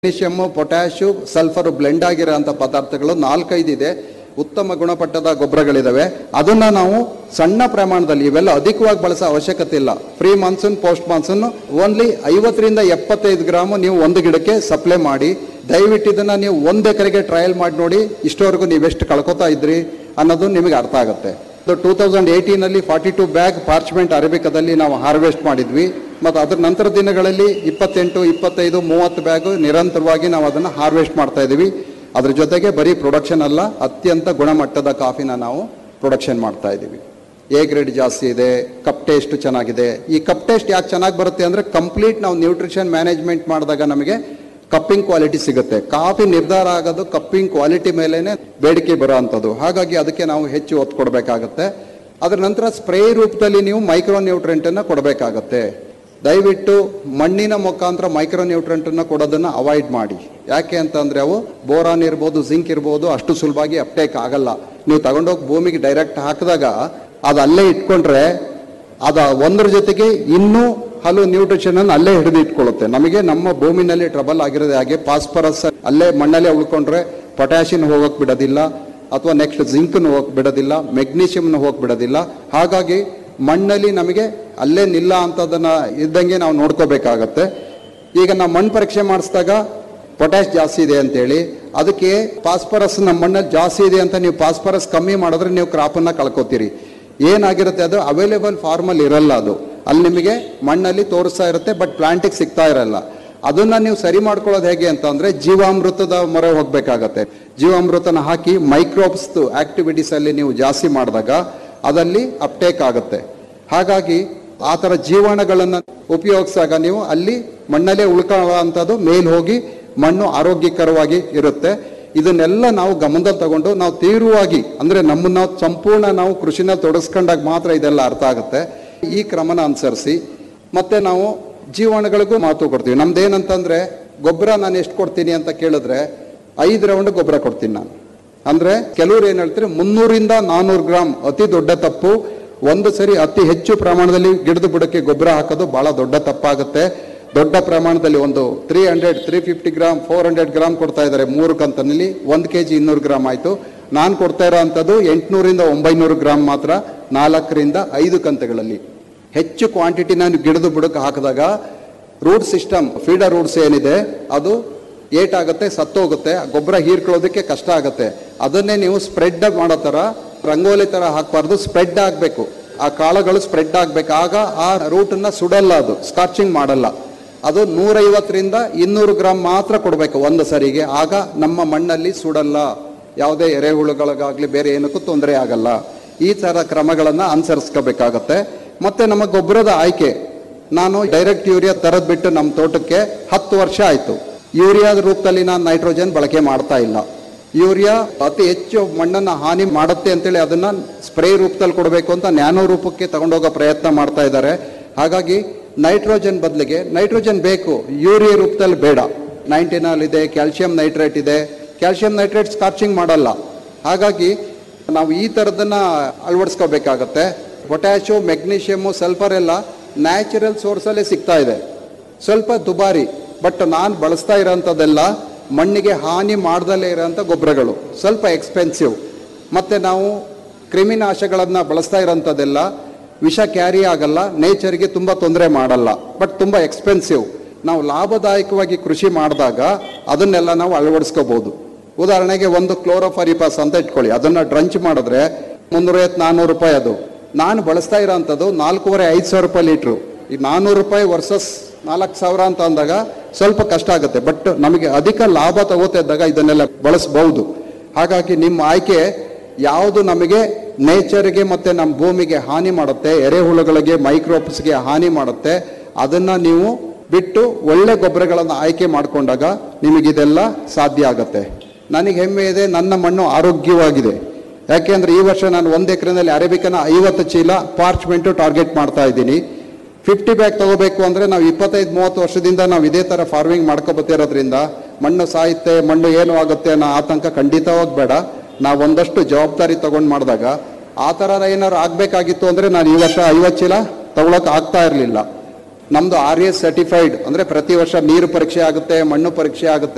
magnesium potash sulphur blend ಆಗಿರೋಂಥ ಪದಾರ್ಥಗಳು ನಾಲ್ಕೈದು ಇದೆ ಉತ್ತಮ ಗುಣಮಟ್ಟದ ಗೊಬ್ಬರಗಳಿದಾವೆ ಅದನ್ನ ನಾವು ಸಣ್ಣ ಪ್ರಮಾಣದಲ್ಲಿ ಇವೆಲ್ಲ ಅಧಿಕವಾಗಿ ಬಳಸೋ ಅವಶ್ಯಕತೆ ಇಲ್ಲ pre monsoon post monsoon only ಐವತ್ತರಿಂದ ಎಪ್ಪತ್ತೈದು ಗ್ರಾಮ್ ನೀವು ಒಂದು ಗಿಡಕ್ಕೆ ಸಪ್ಲೈ ಮಾಡಿ ದಯವಿಟ್ಟು ಇದನ್ನ ನೀವು ಒಂದು ಎಕರೆಗೆ ಟ್ರಯಲ್ ಮಾಡಿ ನೋಡಿ ಇಷ್ಟವರೆಗೂ ನೀವೆಷ್ಟು ಕಳ್ಕೊತಾ ಇದ್ರಿ ಅನ್ನೋದು ನಿಮಗೆ ಅರ್ಥ ಆಗುತ್ತೆ ಟೂ ತೌಸಂಡ್ ಏಯ್ಟೀನಲ್ಲಿ ಫಾರ್ಟಿ ಟು ಬ್ಯಾಗ್ ಪಾರ್ಚ್ಮೆಂಟ್ ಅರೇಬಿಕದಲ್ಲಿ ನಾವು ಹಾರ್ವೆಸ್ಟ್ ಮಾಡಿದ್ವಿ ಮತ್ತು ಅದರ ನಂತರ ದಿನಗಳಲ್ಲಿ ಇಪ್ಪತ್ತೆಂಟು ಇಪ್ಪತ್ತೈದು ಮೂವತ್ತು ಬ್ಯಾಗ್ ನಿರಂತರವಾಗಿ ನಾವು ಅದನ್ನು ಹಾರ್ವೆಸ್ಟ್ ಮಾಡ್ತಾ ಇದ್ದೀವಿ ಅದ್ರ ಜೊತೆಗೆ ಬರೀ ಪ್ರೊಡಕ್ಷನ್ ಅಲ್ಲ ಅತ್ಯಂತ ಗುಣಮಟ್ಟದ ಕಾಫಿನ ನಾವು ಪ್ರೊಡಕ್ಷನ್ ಮಾಡ್ತಾ ಇದ್ದೀವಿ ಎ ಗ್ರೇಡ್ ಜಾಸ್ತಿ ಇದೆ ಕಪ್ ಟೇಸ್ಟ್ ಚೆನ್ನಾಗಿದೆ ಈ ಕಪ್ ಟೇಸ್ಟ್ ಯಾಕೆ ಚೆನ್ನಾಗಿ ಬರುತ್ತೆ ಅಂದರೆ ಕಂಪ್ಲೀಟ್ ನಾವು ನ್ಯೂಟ್ರಿಷನ್ ಮ್ಯಾನೇಜ್ಮೆಂಟ್ ಮಾಡಿದಾಗ ನಮಗೆ ಕಪ್ಪಿಂಗ್ ಕ್ವಾಲಿಟಿ ಸಿಗುತ್ತೆ ಕಾಫಿ ನಿರ್ಧಾರ ಆಗೋದು ಕಪ್ಪಿಂಗ್ ಕ್ವಾಲಿಟಿ ಮೇಲೇನೆ ಬೇಡಿಕೆ ಬರೋ ಅಂಥದ್ದು ಹಾಗಾಗಿ ಅದಕ್ಕೆ ನಾವು ಹೆಚ್ಚು ಒತ್ತು ಕೊಡಬೇಕಾಗತ್ತೆ ಅದರ ನಂತರ ಸ್ಪ್ರೇ ರೂಪದಲ್ಲಿ ನೀವು ಮೈಕ್ರೋ ನ್ಯೂಟ್ರೆಂಟನ್ನು ಕೊಡಬೇಕಾಗತ್ತೆ ದಯವಿಟ್ಟು ಮಣ್ಣಿನ ಮುಖಾಂತರ ಮೈಕ್ರೋ ನ್ಯೂಟ್ರೆಂಟನ್ನು ಕೊಡೋದನ್ನು ಅವಾಯ್ಡ್ ಮಾಡಿ ಯಾಕೆ ಅಂತಂದರೆ ಅವು ಬೋರಾನ್ ಇರ್ಬೋದು ಜಿಂಕ್ ಇರ್ಬೋದು ಅಷ್ಟು ಸುಲಭವಾಗಿ ಅಪ್ಟೇಕ್ ಆಗಲ್ಲ ನೀವು ತಗೊಂಡೋಗಿ ಭೂಮಿಗೆ ಡೈರೆಕ್ಟ್ ಹಾಕಿದಾಗ ಅದು ಅಲ್ಲೇ ಇಟ್ಕೊಂಡ್ರೆ ಅದ ಒಂದರ ಜೊತೆಗೆ ಇನ್ನೂ ಹಲವು ನ್ಯೂಟ್ರಿಷನ್ ಅನ್ನು ಅಲ್ಲೇ ಹಿಡಿದು ಇಟ್ಕೊಳ್ಳುತ್ತೆ ನಮಗೆ ನಮ್ಮ ಭೂಮಿನಲ್ಲಿ ಟ್ರಬಲ್ ಆಗಿರೋದೇ ಹಾಗೆ ಫಾಸ್ಫರಸ್ ಅಲ್ಲೇ ಮಣ್ಣಲ್ಲೇ ಉಳ್ಕೊಂಡ್ರೆ ಪೊಟ್ಯಾಷಿಯನ್ ಹೋಗಕ್ ಬಿಡೋದಿಲ್ಲ ಅಥವಾ ನೆಕ್ಸ್ಟ್ ಜಿಂಕ್ನ ಹೋಗಕ್ ಬಿಡೋದಿಲ್ಲ ಮೆಗ್ನೀಷಿಯಂನ ಹೋಗಕ್ ಬಿಡೋದಿಲ್ಲ ಹಾಗಾಗಿ ಮಣ್ಣಲ್ಲಿ ನಮಗೆ ಅಲ್ಲೇ ನಿಲ್ಲ ಅಂತದನ್ನ ಇದ್ದಂಗೆ ನಾವು ನೋಡ್ಕೋಬೇಕಾಗತ್ತೆ ಈಗ ನಾವು ಮಣ್ಣು ಪರೀಕ್ಷೆ ಮಾಡಿಸಿದಾಗ ಪೊಟ್ಯಾಶ್ ಜಾಸ್ತಿ ಇದೆ ಅಂತೇಳಿ ಅದಕ್ಕೆ ಫಾಸ್ಫರಸ್ ನಮ್ಮ ಮಣ್ಣಲ್ಲಿ ಜಾಸ್ತಿ ಇದೆ ಅಂತ ನೀವು ಫಾಸ್ಫರಸ್ ಕಮ್ಮಿ ಮಾಡಿದ್ರೆ ನೀವು ಕ್ರಾಪನ್ನು ಕಳ್ಕೊತೀರಿ ಏನಾಗಿರುತ್ತೆ ಅದು ಅವೈಲೇಬಲ್ ಫಾರ್ಮಲ್ಲಿ ಇರಲ್ಲ ಅದು ಅಲ್ಲಿ ನಿಮಗೆ ಮಣ್ಣಲ್ಲಿ ತೋರಿಸ್ತಾ ಇರುತ್ತೆ ಬಟ್ ಪ್ಲಾಂಟಿಗೆ ಸಿಗ್ತಾ ಇರಲ್ಲ ಅದನ್ನ ನೀವು ಸರಿ ಮಾಡ್ಕೊಳ್ಳೋದು ಹೇಗೆ ಅಂತಂದ್ರೆ ಜೀವಾಮೃತದ ಮೊರೆ ಹೋಗ್ಬೇಕಾಗತ್ತೆ ಜೀವಾಮೃತನ ಹಾಕಿ ಮೈಕ್ರೋಬ್ಸ್ ಆಕ್ಟಿವಿಟೀಸ್ ಅಲ್ಲಿ ನೀವು ಜಾಸ್ತಿ ಮಾಡಿದಾಗ ಅದಲ್ಲಿ ಅಪ್ಟೇಕ್ ಆಗುತ್ತೆ ಹಾಗಾಗಿ ಆ ಥರ ಜೀವಾಣುಗಳನ್ನು ಉಪಯೋಗಿಸಿದಾಗ ನೀವು ಅಲ್ಲಿ ಮಣ್ಣಲ್ಲೇ ಉಳ್ಕೊಳ್ಳುವಂಥದ್ದು ಮೇಲ್ ಹೋಗಿ ಮಣ್ಣು ಆರೋಗ್ಯಕರವಾಗಿ ಇರುತ್ತೆ ಇದನ್ನೆಲ್ಲ ನಾವು ಗಮನದಲ್ಲಿ ತಗೊಂಡು ನಾವು ತೀವ್ರವಾಗಿ ಅಂದ್ರೆ ನಮ್ಮನ್ನ ಸಂಪೂರ್ಣ ನಾವು ಕೃಷಿನ ತೊಡಗಿಸ್ಕೊಂಡಾಗ ಮಾತ್ರ ಇದೆಲ್ಲ ಅರ್ಥ ಆಗುತ್ತೆ ಈ ಕ್ರಮನ ಅನುಸರಿಸಿ ಮತ್ತೆ ನಾವು ಜೀವಾಣುಗಳಿಗೂ ಮಾತು ಕೊಡ್ತೀವಿ ನಮ್ದೇನಂತಂದ್ರೆ ಗೊಬ್ಬರ ನಾನು ಎಷ್ಟು ಕೊಡ್ತೀನಿ ಅಂತ ಕೇಳಿದ್ರೆ ಐದು ರೌಂಡ್ ಗೊಬ್ಬರ ಕೊಡ್ತೀನಿ ನಾನು ಅಂದ್ರೆ ಕೆಲವ್ರು ಏನ್ ಹೇಳ್ತಾರೆ ಮುನ್ನೂರಿಂದ ನಾನೂರು ಗ್ರಾಮ್ ಅತಿ ದೊಡ್ಡ ತಪ್ಪು ಒಂದು ಸರಿ ಅತಿ ಹೆಚ್ಚು ಪ್ರಮಾಣದಲ್ಲಿ ಗಿಡದ ಬುಡಕ್ಕೆ ಗೊಬ್ಬರ ಹಾಕೋದು ಬಹಳ ದೊಡ್ಡ ತಪ್ಪಾಗುತ್ತೆ ದೊಡ್ಡ ಪ್ರಮಾಣದಲ್ಲಿ ಒಂದು three hundred three fifty gram four hundred gram ಕೊಡ್ತಾ ಇದ್ದಾರೆ ಮೂರು ಕಂತನಲ್ಲಿ ಒಂದು ಕೆ ಜಿ ಇನ್ನೂರು ಗ್ರಾಮ್ ಆಯಿತು ನಾನು ಕೊಡ್ತಾ ಇರೋ ಅಂಥದ್ದು ಎಂಟುನೂರಿಂದ ಒಂಬೈನೂರು ಗ್ರಾಮ್ ಮಾತ್ರ ನಾಲ್ಕರಿಂದ ಐದು ಕಂತುಗಳಲ್ಲಿ ಹೆಚ್ಚು ಕ್ವಾಂಟಿಟಿನ ನೀವು ಗಿಡದ ಬುಡಕ್ಕೆ ಹಾಕಿದಾಗ ರೂಟ್ ಸಿಸ್ಟಮ್ ಫೀಡರ್ ರೂಟ್ಸ್ ಏನಿದೆ ಅದು ಏಟಾಗುತ್ತೆ ಸತ್ತೋಗುತ್ತೆ ಗೊಬ್ಬರ ಹೀರ್ಕೊಳ್ಳೋದಕ್ಕೆ ಕಷ್ಟ ಆಗುತ್ತೆ ಅದನ್ನೇ ನೀವು ಸ್ಪ್ರೆಡ್ ಮಾಡೋ ಥರ ರಂಗೋಲಿ ಥರ ಹಾಕಬಾರ್ದು ಸ್ಪ್ರೆಡ್ ಆಗಬೇಕು ಆ ಕಾಳುಗಳು ಸ್ಪ್ರೆಡ್ ಆಗಬೇಕು ಆಗ ಆ ರೂಟನ್ನ ಸುಡಲ್ಲ ಅದು ಸ್ಕಾಚಿಂಗ್ ಮಾಡಲ್ಲ ಅದು ನೂರೈವತ್ತರಿಂದ ಇನ್ನೂರು ಗ್ರಾಮ್ ಮಾತ್ರ ಕೊಡಬೇಕು ಒಂದು ಸರಿಗೆ ಆಗ ನಮ್ಮ ಮಣ್ಣಲ್ಲಿ ಸುಡಲ್ಲ ಯಾವುದೇ ಎರೆಹುಳುಗಳಿಗಾಗಲಿ ಬೇರೆ ಏನಕ್ಕೂ ತೊಂದರೆ ಆಗಲ್ಲ ಈ ಥರ ಕ್ರಮಗಳನ್ನು ಅನುಸರಿಸ್ಕೋಬೇಕಾಗತ್ತೆ ಮತ್ತೆ ನಮ್ಮ ಗೊಬ್ಬರದ ಆಯ್ಕೆ ನಾನು ಡೈರೆಕ್ಟ್ ಯೂರಿಯಾ ತರದ್ ಬಿಟ್ಟು ನಮ್ಮ ತೋಟಕ್ಕೆ ಹತ್ತು ವರ್ಷ ಆಯಿತು ಯೂರಿಯಾದ ರೂಪದಲ್ಲಿ ನಾನು ನೈಟ್ರೋಜನ್ ಬಳಕೆ ಮಾಡ್ತಾ ಇಲ್ಲ ಯೂರಿಯಾ ಅತಿ ಹೆಚ್ಚು ಮಣ್ಣನ್ನು ಹಾನಿ ಮಾಡುತ್ತೆ ಅಂತೇಳಿ ಅದನ್ನ ಸ್ಪ್ರೇ ರೂಪದಲ್ಲಿ ಕೊಡಬೇಕು ಅಂತ ನ್ಯಾನೋ ರೂಪಕ್ಕೆ ತಗೊಂಡೋಗೋ ಪ್ರಯತ್ನ ಮಾಡ್ತಾ ಇದ್ದಾರೆ ಹಾಗಾಗಿ ನೈಟ್ರೋಜನ್ ಬದಲಿಗೆ ನೈಟ್ರೋಜನ್ ಬೇಕು ಯೂರಿಯಾ ರೂಪದಲ್ಲಿ ಬೇಡ ನೈಂಟಿನಾಲ್ ಇದೆ ಕ್ಯಾಲ್ಸಿಯಂ ನೈಟ್ರೇಟ್ ಇದೆ ಕ್ಯಾಲ್ಸಿಯಂ ನೈಟ್ರೇಟ್ ಸ್ಕಾಚಿಂಗ್ ಮಾಡಲ್ಲ ಹಾಗಾಗಿ ನಾವು ಈ ಥರದನ್ನ ಅಳವಡಿಸ್ಕೋಬೇಕಾಗತ್ತೆ ಪೊಟ್ಯಾಶು ಮೆಗ್ನೀಷಿಯಮು ಸಲ್ಫರ್ ಎಲ್ಲ ನ್ಯಾಚುರಲ್ ಸೋರ್ಸಲ್ಲೇ ಸಿಗ್ತಾ ಇದೆ ಸ್ವಲ್ಪ ದುಬಾರಿ ಬಟ್ ನಾನು ಬಳಸ್ತಾ ಇರೋಂಥದ್ದೆಲ್ಲ ಮಣ್ಣಿಗೆ ಹಾನಿ ಮಾಡ್ದಲೇ ಇರೋಂಥ ಗೊಬ್ಬರಗಳು ಸ್ವಲ್ಪ ಎಕ್ಸ್ಪೆನ್ಸಿವ್ ಮತ್ತು ನಾವು ಕ್ರಿಮಿನಾಶಗಳನ್ನು ಬಳಸ್ತಾ ಇರೋಂಥದ್ದೆಲ್ಲ ವಿಷ ಕ್ಯಾರಿ ಆಗಲ್ಲ ನೇಚರ್ಗೆ ತುಂಬ ತೊಂದರೆ ಮಾಡಲ್ಲ ಬಟ್ ತುಂಬ ಎಕ್ಸ್ಪೆನ್ಸಿವ್ ನಾವು ಲಾಭದಾಯಕವಾಗಿ ಕೃಷಿ ಮಾಡಿದಾಗ ಅದನ್ನೆಲ್ಲ ನಾವು ಅಳವಡಿಸ್ಕೋಬಹುದು ಉದಾಹರಣೆಗೆ ಒಂದು ಕ್ಲೋರೋಫರಿಪಾಸ್ ಅಂತ ಇಟ್ಕೊಳ್ಳಿ ಅದನ್ನು ಡ್ರಂಚ್ ಮಾಡಿದ್ರೆ ಮುನ್ನೂರೈವತ್ತು ನಾನ್ನೂರು ರೂಪಾಯಿ ಅದು ನಾನು ಬಳಸ್ತಾ ಇರೋಂಥದ್ದು ನಾಲ್ಕೂವರೆ ಐದು ಸಾವಿರ ರೂಪಾಯಿ ಲೀಟ್ರು ಈ ನಾನ್ನೂರು ರೂಪಾಯಿ ವರ್ಸಸ್ ನಾಲ್ಕು ಸಾವಿರ ಅಂತ ಅಂದಾಗ ಸ್ವಲ್ಪ ಕಷ್ಟ ಆಗುತ್ತೆ ಬಟ್ ನಮಗೆ ಅಧಿಕ ಲಾಭ ತಗೋತಾ ಇದ್ದಾಗ ಇದನ್ನೆಲ್ಲ ಬಳಸಬಹುದು ಹಾಗಾಗಿ ನಿಮ್ಮ ಆಯ್ಕೆ ಯಾವುದು ನಮಗೆ ನೇಚರ್ಗೆ ಮತ್ತೆ ನಮ್ಮ ಭೂಮಿಗೆ ಹಾನಿ ಮಾಡುತ್ತೆ ಎರೆಹುಳುಗಳಿಗೆ ಮೈಕ್ರೋಬ್ಸ್ಗೆ ಹಾನಿ ಮಾಡುತ್ತೆ ಅದನ್ನ ನೀವು ಬಿಟ್ಟು ಒಳ್ಳೆ ಗೊಬ್ಬರಗಳನ್ನು ಆಯ್ಕೆ ಮಾಡಿಕೊಂಡಾಗ ನಿಮಗಿದೆಲ್ಲ ಸಾಧ್ಯ ಆಗುತ್ತೆ ನನಗೆ ಹೆಮ್ಮೆ ಇದೆ ನನ್ನ ಮಣ್ಣು ಆರೋಗ್ಯವಾಗಿದೆ ಯಾಕೆಂದ್ರೆ ಈ ವರ್ಷ ನಾನು ಒಂದು ಎಕರೆನಲ್ಲಿ ಅರೇಬಿಕನ ಐವತ್ತು ಚೀಲ ಪಾರ್ಚ್ಮೆಂಟು ಟಾರ್ಗೆಟ್ ಮಾಡ್ತಾ ಇದ್ದೀನಿ ಫಿಫ್ಟಿ ಬ್ಯಾಗ್ ತಗೋಬೇಕು ಅಂದ್ರೆ ನಾವು ಇಪ್ಪತ್ತೈದು ಮೂವತ್ತು ವರ್ಷದಿಂದ ನಾವು ಇದೇ ತರ ಫಾರ್ಮಿಂಗ್ ಮಾಡ್ಕೊಬತ್ತಿರೋದ್ರಿಂದ ಮಣ್ಣು ಸಾಯುತ್ತೆ ಮಣ್ಣು ಏನು ಆಗುತ್ತೆ ಅನ್ನೋ ಆತಂಕ ಖಂಡಿತವಾಗಿ ಬೇಡ ನಾವು ಒಂದಷ್ಟು ಜವಾಬ್ದಾರಿ ತಗೊಂಡು ಮಾಡಿದಾಗ ಆ ಥರ ಏನಾದ್ರು ಆಗಬೇಕಾಗಿತ್ತು ಅಂದ್ರೆ ನಾನು ಈ ವರ್ಷ ಐವತ್ತು ಚೀಲ ತಗೊಳಕ್ ಆಗ್ತಾ ಇರಲಿಲ್ಲ ನಮ್ದು ಆರ್ ಎಸ್ ಸರ್ಟಿಫೈಡ್ ಅಂದ್ರೆ ಪ್ರತಿ ವರ್ಷ ನೀರು ಪರೀಕ್ಷೆ ಆಗುತ್ತೆ ಮಣ್ಣು ಪರೀಕ್ಷೆ ಆಗುತ್ತೆ